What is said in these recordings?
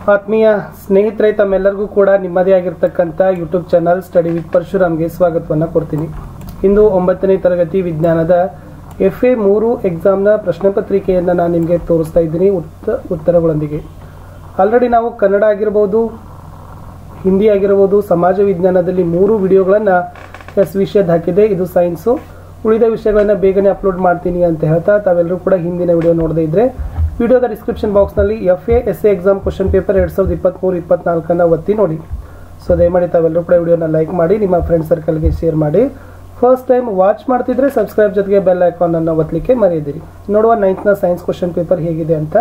ಆತ್ಮೀಯ ಸ್ನೇಹಿತರೆ ತಮ್ಮೆಲ್ಲರಿಗೂ ಕೂಡ ನಿಮ್ಮದೇ ಆಗಿರ್ತಕ್ಕಂಥ ಯೂಟ್ಯೂಬ್ ಚಾನಲ್ ಸ್ಟಡಿ ವಿತ್ ಪರಶುರಾಮ್ಗೆ ಸ್ವಾಗತವನ್ನು ಕೊಡ್ತೀನಿ ಇಂದು ಒಂಬತ್ತನೇ ತರಗತಿ ವಿಜ್ಞಾನದ ಎಫ್ ಎ ಮೂರು ಎಕ್ಸಾಮ್ನ ಪ್ರಶ್ನೆ ಪತ್ರಿಕೆಯನ್ನು ನಾನು ನಿಮಗೆ ತೋರಿಸ್ತಾ ಇದ್ದೀನಿ ಉತ್ತ ಉತ್ತರಗಳೊಂದಿಗೆ ಆಲ್ರೆಡಿ ನಾವು ಕನ್ನಡ ಆಗಿರ್ಬೋದು ಹಿಂದಿ ಆಗಿರ್ಬೋದು ಸಮಾಜ ವಿಜ್ಞಾನದಲ್ಲಿ ಮೂರು ವಿಡಿಯೋಗಳನ್ನು ಎಸ್ ವಿಷಯದ ಹಾಕಿದೆ ಇದು ಸೈನ್ಸು ಉಳಿದ ವಿಷಯಗಳನ್ನು ಬೇಗನೆ ಅಪ್ಲೋಡ್ ಮಾಡ್ತೀನಿ ಅಂತ ಹೇಳ್ತಾ ತಾವೆಲ್ಲರೂ ಕೂಡ ಹಿಂದಿನ ವಿಡಿಯೋ ನೋಡದೇ ಇದ್ರೆ ವಿಡಿಯೋದ ಡಿಸ್ಕ್ರಿಪ್ಷನ್ ಬಾಕ್ಸ್ನಲ್ಲಿ F A S A exam question paper ಎರಡು ಸಾವಿರದ ಇಪ್ಪತ್ತ್ಮೂರು ಇಪ್ಪತ್ನಾಲ್ಕನ್ನು ಒತ್ತಿ ನೋಡಿ ಸೊ ದಯಮಾಡಿ ತಾವೆಲ್ಲರೂ ಕೂಡ ವಿಡಿಯೋನ ಲೈಕ್ ಮಾಡಿ ನಿಮ್ಮ ಫ್ರೆಂಡ್ ಸರ್ಕಲ್ಗೆ ಶೇರ್ ಮಾಡಿ ಫಸ್ಟ್ ಟೈಮ್ ವಾಚ್ ಮಾಡ್ತಿದ್ರೆ ಸಬ್ಸ್ಕ್ರೈಬ್ ಜೊತೆಗೆ ಬೆಲ್ ಐಕಾನ್ ಅನ್ನು ಒತ್ತಲಿಕ್ಕೆ ಮರೆಯದಿರಿ ನೋಡುವ ನೈನ್ತ್ನ ಸೈನ್ಸ್ ಕ್ವಶನ್ ಪೇಪರ್ ಹೇಗಿದೆ ಅಂತ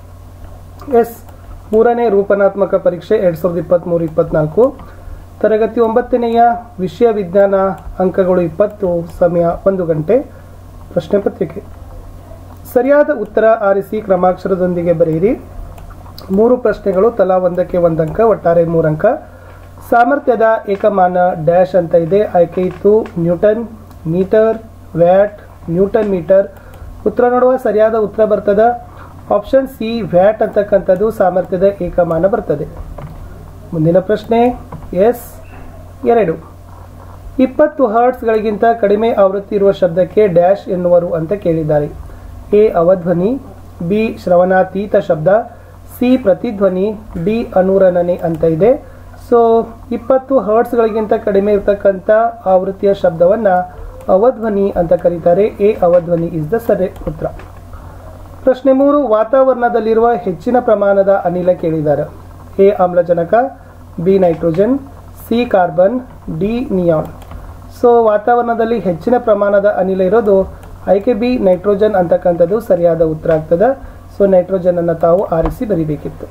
ಎಸ್ ಮೂರನೇ ರೂಪನಾತ್ಮಕ ಪರೀಕ್ಷೆ ಎರಡು ಸಾವಿರದ ಇಪ್ಪತ್ತ್ಮೂರು ಇಪ್ಪತ್ನಾಲ್ಕು ತರಗತಿ ಒಂಬತ್ತನೆಯ ವಿಷಯ ವಿಜ್ಞಾನ ಅಂಕಗಳು ಇಪ್ಪತ್ತು ಸಮಯ ಒಂದು ಗಂಟೆ ಪ್ರಶ್ನೆ ಪತ್ರಿಕೆ ಸರಿಯಾದ ಉತ್ತರ ಆರಿಸಿ ಕ್ರಮಾಕ್ಷರದೊಂದಿಗೆ ಬರೆಯಿರಿ ಮೂರು ಪ್ರಶ್ನೆಗಳು ತಲಾ ಒಂದಕ್ಕೆ ಒಂದಂಕ ಒಟ್ಟಾರೆ ಮೂರಂಕ ಸಾಮರ್ಥ್ಯದ ಏಕಮಾನ ಡ್ಯಾಶ್ ಅಂತ ಇದೆ ಆಯ್ಕೆ ಇತ್ತು newton metre watt newton metre ಉತ್ತರ ನೋಡುವ ಸರಿಯಾದ ಉತ್ತರ ಬರ್ತದ ಆಪ್ಷನ್ ಸಿ ವ್ಯಾಟ್ ಅಂತಕ್ಕಂಥದ್ದು ಸಾಮರ್ಥ್ಯದ ಏಕಮಾನ ಬರ್ತದೆ ಮುಂದಿನ ಪ್ರಶ್ನೆ ಎಸ್ ಎರಡು ಇಪ್ಪತ್ತು ಹರ್ಟ್ಸ್ಗಳಿಗಿಂತ ಕಡಿಮೆ ಆವೃತ್ತಿ ಇರುವ ಶಬ್ದಕ್ಕೆ ಡ್ಯಾಶ್ ಎನ್ನುವರು ಅಂತ ಕೇಳಿದ್ದಾರೆ ಎ ಅವಧ್ವನಿ ಬಿ ಶ್ರವಣಾತೀತ ಶಬ್ದ ಸಿ ಪ್ರತಿಧ್ವನಿ ಡಿ ಅನುರಣನೆ ಅಂತ ಇದೆ ಸೊ ಇಪ್ಪತ್ತು ಹರ್ಟ್ಸ್ಗಳಿಗಿಂತ ಕಡಿಮೆ ಇರತಕ್ಕಂಥ ಆವೃತ್ತಿಯ ಶಬ್ದವನ್ನು ಅವಧ್ವನಿ ಅಂತ ಕರೀತಾರೆ ಎ ಅವಧ್ವನಿ ಇಸ್ ದ ಸರಿ ಉತ್ತರ ಪ್ರಶ್ನೆ ಮೂರು ವಾತಾವರಣದಲ್ಲಿರುವ ಹೆಚ್ಚಿನ ಪ್ರಮಾಣದ ಅನಿಲ ಕೇಳಿದ್ದಾರೆ ಎ ಆಮ್ಲಜನಕ B nitrogen C carbon D neon so ವಾತಾವರಣದಲ್ಲಿ ಹೆಚ್ಚಿನ ಪ್ರಮಾಣದ ಅನಿಲ ಇರೋದು ಆಯ್ಕೆ ಬಿ ನೈಟ್ರೋಜನ್ ಅಂತಕ್ಕಂಥದ್ದು ಸರಿಯಾದ ಉತ್ತರ ಆಗ್ತದೆ ಸೊ ನೈಟ್ರೋಜನ್ ಅನ್ನು ತಾವು ಆರಿಸಿ ಬರಿಬೇಕಿತ್ತು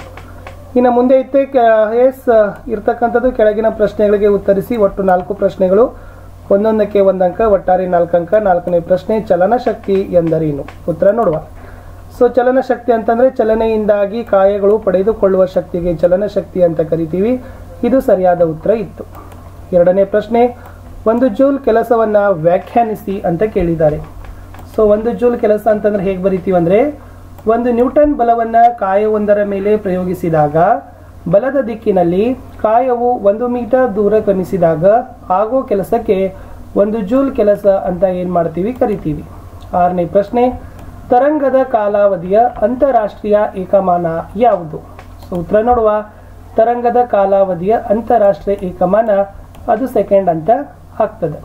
ಇನ್ನು ಮುಂದೆ ಐತೆ ಎಸ್ ಇರ್ತಕ್ಕಂಥದ್ದು ಕೆಳಗಿನ ಪ್ರಶ್ನೆಗಳಿಗೆ ಉತ್ತರಿಸಿ ಒಟ್ಟು ನಾಲ್ಕು ಪ್ರಶ್ನೆಗಳು ಒಂದೊಂದಕ್ಕೆ ಒಂದಂಕ ಒಟ್ಟಾರೆ ನಾಲ್ಕಂಕ ನಾಲ್ಕನೇ ಪ್ರಶ್ನೆ ಚಲನಶಕ್ತಿ ಎಂದರೇನು ಉತ್ತರ ನೋಡುವ ಸೊ ಚಲನಶಕ್ತಿ ಅಂತಂದ್ರೆ ಚಲನೆಯಿಂದಾಗಿ ಕಾಯಗಳು ಪಡೆದುಕೊಳ್ಳುವ ಶಕ್ತಿಗೆ ಚಲನಶಕ್ತಿ ಅಂತ ಕರಿತೀವಿ ಇದು ಸರಿಯಾದ ಉತ್ತರ ಇತ್ತು ಎರಡನೇ ಪ್ರಶ್ನೆ ಒಂದು ಜೂಲ್ ಕೆಲಸವನ್ನ ವ್ಯಾಖ್ಯಾನಿಸಿ ಅಂತ ಕೇಳಿದ್ದಾರೆ ಸೊ ಒಂದು ಜೂಲ್ ಕೆಲಸ ಅಂತಂದ್ರೆ ಹೇಗೆ ಬರಿತೀವಿ ಅಂದ್ರೆ ಒಂದು ನ್ಯೂಟನ್ ಬಲವನ್ನ ಕಾಯವೊಂದರ ಮೇಲೆ ಪ್ರಯೋಗಿಸಿದಾಗ ಬಲದ ದಿಕ್ಕಿನಲ್ಲಿ ಕಾಯವು ಒಂದು ಮೀಟರ್ ದೂರ ಕ್ರಮಿಸಿದಾಗ ಆಗೋ ಕೆಲಸಕ್ಕೆ ಒಂದು ಜೂಲ್ ಕೆಲಸ ಅಂತ ಏನ್ ಮಾಡ್ತೀವಿ ಕರಿತೀವಿ ಆರನೇ ಪ್ರಶ್ನೆ ತರಂಗದ ಕಾಲಾವಧಿಯ ಅಂತಾರಾಷ್ಟ್ರೀಯ ಏಕಮಾನ ಯಾವುದು ಸೊ ಉತ್ತರ ನೋಡುವ ತರಂಗದ ಕಾಲಾವಧಿಯ ಅಂತಾರಾಷ್ಟ್ರೀಯ ಏಕಮಾನ ಅದು ಸೆಕೆಂಡ್ ಅಂತ ಆಗ್ತದೆ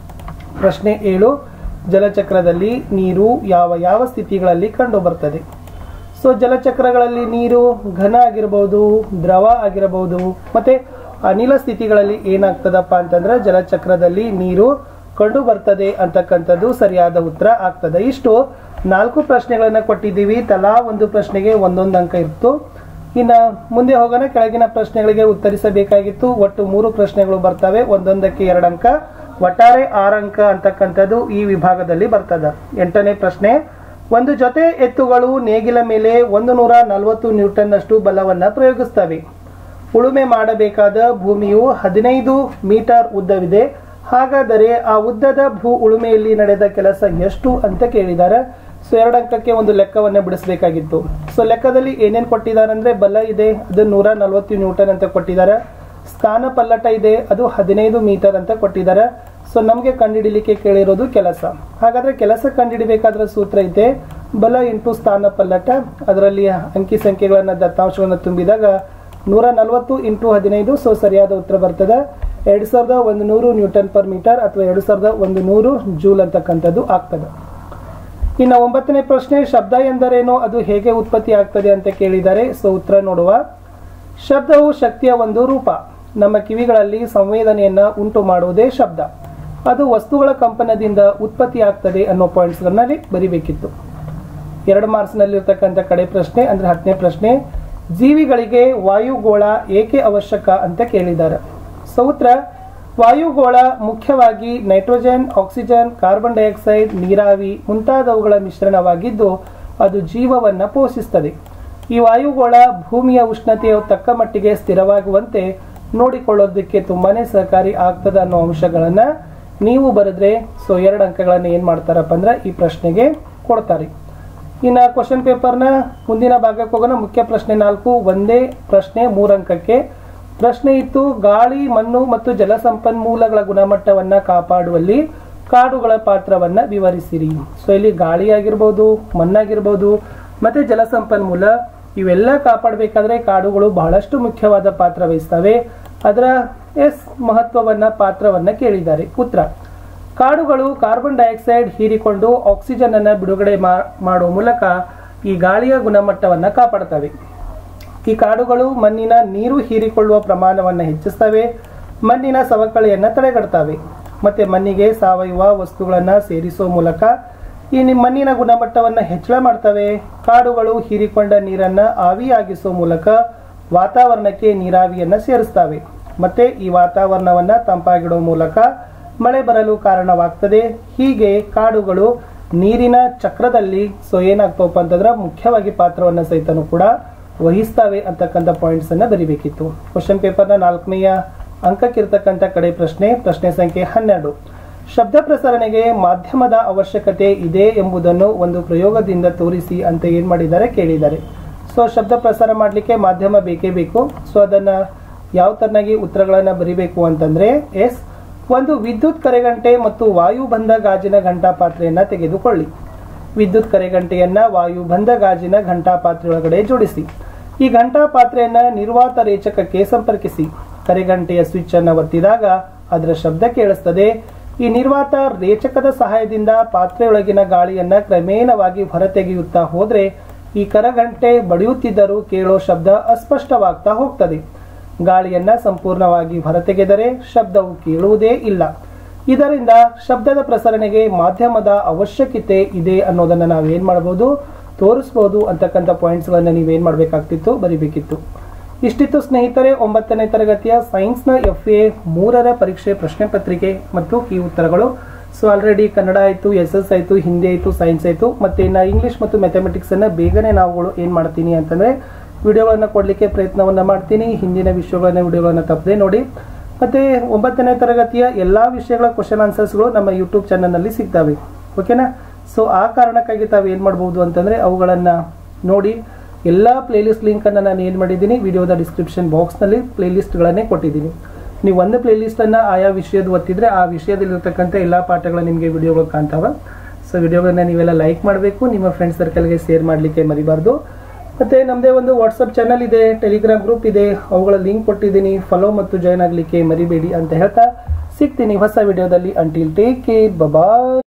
ಪ್ರಶ್ನೆ ಏಳು ಜಲಚಕ್ರದಲ್ಲಿ ನೀರು ಯಾವ ಯಾವ ಸ್ಥಿತಿಗಳಲ್ಲಿ ಕಂಡು ಬರ್ತದೆ ಸೊ ಜಲಚಕ್ರಗಳಲ್ಲಿ ನೀರು ಘನ ಆಗಿರಬಹುದು ದ್ರವ ಆಗಿರಬಹುದು ಮತ್ತೆ ಅನಿಲ ಸ್ಥಿತಿಗಳಲ್ಲಿ ಏನಾಗ್ತದಪ್ಪ ಅಂತಂದ್ರೆ ಜಲಚಕ್ರದಲ್ಲಿ ನೀರು ಕಂಡು ಬರ್ತದೆ ಅಂತಕ್ಕಂಥದ್ದು ಸರಿಯಾದ ಉತ್ತರ ಆಗ್ತದೆ ಇಷ್ಟು ನಾಲ್ಕು ಪ್ರಶ್ನೆಗಳನ್ನ ಕೊಟ್ಟಿದ್ದೀವಿ ತಲಾ ಒಂದು ಪ್ರಶ್ನೆಗೆ ಒಂದೊಂದು ಅಂಕ ಇತ್ತು ಇನ್ನು ಮುಂದೆ ಹೋಗೋಣ ಕೆಳಗಿನ ಪ್ರಶ್ನೆಗಳಿಗೆ ಉತ್ತರಿಸಬೇಕಾಗಿತ್ತು ಒಟ್ಟು ಮೂರು ಪ್ರಶ್ನೆಗಳು ಬರ್ತವೆ ಒಂದೊಂದಕ್ಕೆ ಎರಡು ಅಂಕ ಒಟ್ಟಾರೆ ಆರು ಅಂಕ ಅಂತಕ್ಕಂಥದ್ದು ಈ ವಿಭಾಗದಲ್ಲಿ ಬರ್ತದೆ ಎಂಟನೇ ಪ್ರಶ್ನೆ ಒಂದು ಜೊತೆ ಎತ್ತುಗಳು ನೇಗಿಲ ಮೇಲೆ ಒಂದು ನೂರ ನಲವತ್ತು ನ್ಯೂಟನ್ನಷ್ಟು ಬಲವನ್ನು ಪ್ರಯೋಗಿಸ್ತವೆ ಉಳುಮೆ ಮಾಡಬೇಕಾದ ಭೂಮಿಯು ಹದಿನೈದು ಮೀಟರ್ ಉದ್ದವಿದೆ ಹಾಗಾದರೆ ಆ ಉದ್ದದ ಭೂ ಉಳುಮೆಯಲ್ಲಿ ನಡೆದ ಕೆಲಸ ಎಷ್ಟು ಅಂತ ಕೇಳಿದ್ದಾರೆ ಸೊ ಎರಡು ಅಂಕಕ್ಕೆ ಒಂದು ಲೆಕ್ಕವನ್ನ ಬಿಡಿಸಬೇಕಾಗಿತ್ತು ಸೊ ಲೆಕ್ಕದಲ್ಲಿ ಏನೇನು ಕೊಟ್ಟಿದ್ದಾರೆ ಅಂದ್ರೆ ಬಲ ಇದೆ ಅದು ನೂರ ನಲವತ್ತು ನ್ಯೂಟನ್ ಅಂತ ಕೊಟ್ಟಿದ್ದಾರೆ ಸ್ಥಾನ ಪಲ್ಲಟ ಇದೆ ಅದು ಹದಿನೈದು ಮೀಟರ್ ಅಂತ ಕೊಟ್ಟಿದ್ದಾರೆ ಸೊ ನಮಗೆ ಕಂಡುಹಿಡಿಲಿಕ್ಕೆ ಕೇಳಿರೋದು ಕೆಲಸ ಹಾಗಾದ್ರೆ ಕೆಲಸ ಕಂಡುಹಿಡಿಬೇಕಾದ್ರೆ ಸೂತ್ರ ಇದೆ ಬಲ ಇಂಟು ಸ್ಥಾನ ಪಲ್ಲಟ ಅದರಲ್ಲಿ ಅಂಕಿ ಸಂಖ್ಯೆಗಳನ್ನ ದತ್ತಾಂಶಗಳನ್ನು ತುಂಬಿದಾಗ ನೂರ ನಲವತ್ತು ಇಂಟು ಹದಿನೈದು ಸೊ ಸರಿಯಾದ ಉತ್ತರ ಬರ್ತದೆ ಎರಡು ಸಾವಿರದ ಒಂದು ನೂರು ನ್ಯೂಟನ್ ಪರ್ ಮೀಟರ್ ಅಥವಾ ಎರಡು ಸಾವಿರದ ಒಂದು ನೂರು ಜೂಲ್ ಅಂತಕ್ಕಂಥದ್ದು ಆಗ್ತದೆ ಇನ್ನು ಒಂಬತ್ತನೇ ಪ್ರಶ್ನೆ ಶಬ್ದ ಎಂದರೇನು ಅದು ಹೇಗೆ ಉತ್ಪತ್ತಿ ಆಗ್ತದೆ ಅಂತ ಕೇಳಿದ್ದಾರೆ ಸೊ ಉತ್ತರ ನೋಡುವ ಶಬ್ದವು ಶಕ್ತಿಯ ಒಂದು ರೂಪ ನಮ್ಮ ಕಿವಿಗಳಲ್ಲಿ ಸಂವೇದನೆಯನ್ನ ಉಂಟು ಮಾಡುವುದೇ ಶಬ್ದ ಅದು ವಸ್ತುಗಳ ಕಂಪನದಿಂದ ಉತ್ಪತ್ತಿ ಆಗ್ತದೆ ಅನ್ನೋ ಪಾಯಿಂಟ್ಸ್ಗಳಲ್ಲಿ ಬರಿಬೇಕಿತ್ತು ಎರಡು ಮಾರ್ಕ್ಸ್ನಲ್ಲಿರ್ತಕ್ಕಂಥ ಕಡೆ ಪ್ರಶ್ನೆ ಅಂದ್ರೆ ಹತ್ತನೇ ಪ್ರಶ್ನೆ ಜೀವಿಗಳಿಗೆ ವಾಯುಗೋಳ ಏಕೆ ಅವಶ್ಯಕ ಅಂತ ಕೇಳಿದ್ದಾರೆ ಸೊ ಉತ್ತರ ವಾಯುಗೋಳ ಮುಖ್ಯವಾಗಿ ನೈಟ್ರೋಜನ್ ಆಕ್ಸಿಜನ್ ಕಾರ್ಬನ್ ಡೈಆಕ್ಸೈಡ್ ನೀರಾವಿ ಮುಂತಾದವುಗಳ ಮಿಶ್ರಣವಾಗಿದ್ದು ಅದು ಜೀವವನ್ನು ಪೋಷಿಸುತ್ತದೆ ಈ ವಾಯುಗೋಳ ಭೂಮಿಯ ಉಷ್ಣತೆಯು ತಕ್ಕ ಮಟ್ಟಿಗೆ ಸ್ಥಿರವಾಗುವಂತೆ ನೋಡಿಕೊಳ್ಳೋದಕ್ಕೆ ತುಂಬಾನೇ ಸಹಕಾರಿ ಆಗ್ತದೆ ಅನ್ನೋ ಅಂಶಗಳನ್ನ ನೀವು ಬರೆದ್ರೆ ಸೊ ಎರಡು ಅಂಕಗಳನ್ನು ಏನ್ ಮಾಡ್ತಾರಪ್ಪ ಅಂದ್ರೆ ಈ ಪ್ರಶ್ನೆಗೆ ಕೊಡ್ತಾರೆ ಇನ್ನು ಕ್ವಶನ್ ಪೇಪರ್ನ ಮುಂದಿನ ಭಾಗಕ್ಕೆ ಹೋಗೋಣ ಮುಖ್ಯ ಪ್ರಶ್ನೆ ನಾಲ್ಕು ಒಂದೇ ಪ್ರಶ್ನೆ ಮೂರಂಕಕ್ಕೆ ಪ್ರಶ್ನೆ ಇತ್ತು ಗಾಳಿ ಮಣ್ಣು ಮತ್ತು ಜಲಸಂಪನ್ಮೂಲಗಳ ಗುಣಮಟ್ಟವನ್ನ ಕಾಪಾಡುವಲ್ಲಿ ಕಾಡುಗಳ ಪಾತ್ರವನ್ನ ವಿವರಿಸಿರಿ ಸೊ ಇಲ್ಲಿ ಗಾಳಿ ಆಗಿರ್ಬೋದು ಮಣ್ಣಾಗಿರ್ಬೋದು ಮತ್ತೆ ಜಲಸಂಪನ್ಮೂಲ ಇವೆಲ್ಲ ಕಾಪಾಡಬೇಕಾದ್ರೆ ಕಾಡುಗಳು ಬಹಳಷ್ಟು ಮುಖ್ಯವಾದ ಪಾತ್ರ ವಹಿಸ್ತವೆ ಅದರ ಎಸ್ ಮಹತ್ವವನ್ನ ಪಾತ್ರವನ್ನ ಕೇಳಿದ್ದಾರೆ ಉತ್ತರ ಕಾಡುಗಳು ಕಾರ್ಬನ್ ಡೈಆಕ್ಸೈಡ್ ಹೀರಿಕೊಂಡು ಆಕ್ಸಿಜನ್ ಅನ್ನ ಬಿಡುಗಡೆ ಮಾ- ಮಾಡುವ ಮೂಲಕ ಈ ಗಾಳಿಯ ಗುಣಮಟ್ಟವನ್ನ ಕಾಪಾಡ್ತವೆ ಈ ಕಾಡುಗಳು ಮಣ್ಣಿನ ನೀರು ಹೀರಿಕೊಳ್ಳುವ ಪ್ರಮಾಣವನ್ನು ಹೆಚ್ಚಿಸ್ತವೆ ಮಣ್ಣಿನ ಸವಕಳಿಯನ್ನ ತಡೆಗಟ್ತವೆ ಮತ್ತೆ ಮಣ್ಣಿಗೆ ಸಾವಯವ ವಸ್ತುಗಳನ್ನ ಸೇರಿಸುವ ಮೂಲಕ ಈ ನಿಮ್ಮ ಮಣ್ಣಿನ ಗುಣಮಟ್ಟವನ್ನ ಹೆಚ್ಚಳ ಮಾಡ್ತವೆ ಕಾಡುಗಳು ಹೀರಿಕೊಂಡ ನೀರನ್ನ ಆವಿಯಾಗಿಸುವ ಮೂಲಕ ವಾತಾವರಣಕ್ಕೆ ನೀರಾವಿಯನ್ನ ಸೇರಿಸ್ತವೆ ಮತ್ತೆ ಈ ವಾತಾವರಣವನ್ನ ತಂಪಾಗಿಡುವ ಮೂಲಕ ಮಳೆ ಬರಲು ಕಾರಣವಾಗ್ತದೆ ಹೀಗೆ ಕಾಡುಗಳು ನೀರಿನ ಚಕ್ರದಲ್ಲಿ ಸೊ ಏನಾಗ್ತವಪ್ಪ ಅಂತಂದ್ರೆ ಮುಖ್ಯವಾಗಿ ಪಾತ್ರವನ್ನ ಸಹಿತನು ಕೂಡ ವಹಿಸ್ತವೆ ಅಂತಕ್ಕಂಥ ಪಾಯಿಂಟ್ಸ್ ಅನ್ನ ಬರಿಬೇಕಿತ್ತು ಕ್ವಶನ್ ಪೇಪರ್ನ ನಾಲ್ಕನೆಯ ಅಂಕಕ್ಕಿರ್ತಕ್ಕಂಥ ಕಡೆ ಪ್ರಶ್ನೆ ಪ್ರಶ್ನೆ ಸಂಖ್ಯೆ ಹನ್ನೆರಡು ಶಬ್ದ ಪ್ರಸರಣೆಗೆ ಮಾಧ್ಯಮದ ಅವಶ್ಯಕತೆ ಇದೆ ಎಂಬುದನ್ನು ಒಂದು ಪ್ರಯೋಗದಿಂದ ತೋರಿಸಿ ಅಂತ ಏನ್ ಮಾಡಿದ್ದಾರೆ ಕೇಳಿದ್ದಾರೆ ಸೊ ಶಬ್ದ ಪ್ರಸಾರ ಮಾಡಲಿಕ್ಕೆ ಮಾಧ್ಯಮ ಬೇಕೇ ಬೇಕು ಸೊ ಅದನ್ನ ಯಾವ ತರನಾಗಿ ಉತ್ತರಗಳನ್ನ ಬರಿಬೇಕು ಅಂತಂದ್ರೆ ಎಸ್ ಒಂದು ವಿದ್ಯುತ್ ಕರೆಗಂಟೆ ಮತ್ತು ವಾಯುಬಂಧ ಗಾಜಿನ ಘಂಟಾ ಪಾತ್ರೆಯನ್ನ ತೆಗೆದುಕೊಳ್ಳಿ ವಿದ್ಯುತ್ ಕರೆಗಂಟೆಯನ್ನ ವಾಯುಬಂಧ ಗಾಜಿನ ಘಂಟಾ ಪಾತ್ರೆಯೊಳಗಡೆ ಜೋಡಿಸಿ ಈ ಘಂಟಾ ಪಾತ್ರೆಯನ್ನ ನಿರ್ವಾತ ರೇಚಕಕ್ಕೆ ಸಂಪರ್ಕಿಸಿ ಕರೆಗಂಟೆಯ ಸ್ವಿಚ್ ಅನ್ನ ಒತ್ತಿದಾಗ ಅದರ ಶಬ್ದ ಕೇಳಿಸ್ತದೆ ಈ ನಿರ್ವಾತ ರೇಚಕದ ಸಹಾಯದಿಂದ ಪಾತ್ರೆಯೊಳಗಿನ ಗಾಳಿಯನ್ನ ಕ್ರಮೇಣವಾಗಿ ಹೊರತೆಗೆಯುತ್ತಾ ಹೋದ್ರೆ ಈ ಕರಗಂಟೆ ಬಡಿಯುತ್ತಿದ್ದರೂ ಕೇಳೋ ಶಬ್ದ ಅಸ್ಪಷ್ಟವಾಗ್ತಾ ಹೋಗ್ತದೆ ಗಾಳಿಯನ್ನ ಸಂಪೂರ್ಣವಾಗಿ ಹೊರತೆಗೆದರೆ ಶಬ್ದವು ಕೇಳುವುದೇ ಇಲ್ಲ ಇದರಿಂದ ಶಬ್ದದ ಪ್ರಸರಣೆಗೆ ಮಾಧ್ಯಮದ ಅವಶ್ಯಕತೆ ಇದೆ ಅನ್ನೋದನ್ನ ನಾವೇನ್ ಮಾಡಬಹುದು ತೋರಿಸಬಹುದು ಅಂತಕ್ಕಂಥ ಪಾಯಿಂಟ್ಸ್ಗಳನ್ನ ನೀವೇನ್ ಮಾಡಬೇಕಾಗ್ತಿತ್ತು ಬರಿಬೇಕಿತ್ತು ಇಷ್ಟಿತ್ತು ಸ್ನೇಹಿತರೆ ಒಂಬತ್ತನೇ ತರಗತಿಯ ಸೈನ್ಸ್ನ ಎಫ್ ಎ ಮೂರರ ಪರೀಕ್ಷೆ ಪ್ರಶ್ನೆ ಪತ್ರಿಕೆ ಮತ್ತು ಈ ಉತ್ತರಗಳು ಸೊ ಆಲ್ರೆಡಿ ಕನ್ನಡ ಆಯಿತು ಎಸ್ ಎಸ್ ಆಯಿತು ಹಿಂದಿ ಆಯಿತು ಸೈನ್ಸ್ ಆಯಿತು ಮತ್ತೆ ಇನ್ನು ಇಂಗ್ಲಿಷ್ ಮತ್ತು ಮ್ಯಾಥಮೆಟಿಕ್ಸ್ ಅನ್ನ ಬೇಗನೆ ನಾವುಗಳು ಏನು ಮಾಡ್ತೀನಿ ಅಂತಂದ್ರೆ ವಿಡಿಯೋಗಳನ್ನ ಕೊಡಲಿಕ್ಕೆ ಪ್ರಯತ್ನವನ್ನ ಮಾಡ್ತೀನಿ ಹಿಂದಿನ ವಿಷಯಗಳನ್ನ ವಿಡಿಯೋಗಳನ್ನ ತಪ್ಪದೆ ನೋಡಿ ಮತ್ತೆ ಒಂಬತ್ತನೇ ತರಗತಿಯ ಎಲ್ಲಾ ವಿಷಯಗಳ ಕ್ವಶನ್ ಆನ್ಸರ್ಸ್ಗಳು ನಮ್ಮ ಯೂಟ್ಯೂಬ್ ಚಾನಲ್ನಲ್ಲಿ ಸಿಗ್ತವೆ ಓಕೆನಾ ಸೊ ಆ ಕಾರಣಕ್ಕಾಗಿ ತಾವು ಏನು ಮಾಡ್ಬೋದು ಅಂತಂದ್ರೆ ಅವುಗಳನ್ನ ನೋಡಿ ಎಲ್ಲ ಪ್ಲೇಲಿಸ್ಟ್ ಲಿಂಕ್ ಅನ್ನ ನಾನು ಏನು ಮಾಡಿದ್ದೀನಿ ವಿಡಿಯೋದ ಡಿಸ್ಕ್ರಿಪ್ಷನ್ ಬಾಕ್ಸ್ನಲ್ಲಿ ಪ್ಲೇಲಿಸ್ಟ್ಗಳನ್ನೇ ಕೊಟ್ಟಿದ್ದೀನಿ ನೀವು ಒಂದು ಪ್ಲೇಲಿಸ್ಟ್ ಅನ್ನ ಆಯಾ ವಿಷಯದ ಒತ್ತಿದ್ರೆ ಆ ವಿಷಯದಲ್ಲಿರ್ತಕ್ಕಂಥ ಎಲ್ಲ ಪಾಠಗಳು ನಿಮಗೆ ವಿಡಿಯೋಗಳು ಕಾಣ್ತಾವ ಸೊ ವಿಡಿಯೋಗಳನ್ನ ನೀವೆಲ್ಲ ಲೈಕ್ ಮಾಡಬೇಕು ನಿಮ್ಮ ಫ್ರೆಂಡ್ ಸರ್ಕಲ್ಗೆ ಶೇರ್ ಮಾಡಲಿಕ್ಕೆ ಮರಿಬಾರ್ದು ಮತ್ತೆ ನಮ್ಮದೇ ಒಂದು ವಾಟ್ಸಪ್ ಚಾನಲ್ ಇದೆ ಟೆಲಿಗ್ರಾಮ್ ಗ್ರೂಪ್ ಇದೆ ಅವುಗಳ ಲಿಂಕ್ ಕೊಟ್ಟಿದ್ದೀನಿ ಫಾಲೋ ಮತ್ತು ಜಾಯ್ನ್ ಆಗಲಿಕ್ಕೆ ಮರಿಬೇಡಿ ಅಂತ ಹೇಳ್ತಾ ಸಿಗ್ತೀನಿ ಹೊಸ ವಿಡಿಯೋದಲ್ಲಿ ಅಂಟಿಲ್ ಟೇಕ್ ಕೇರ್ ಬಾಯ್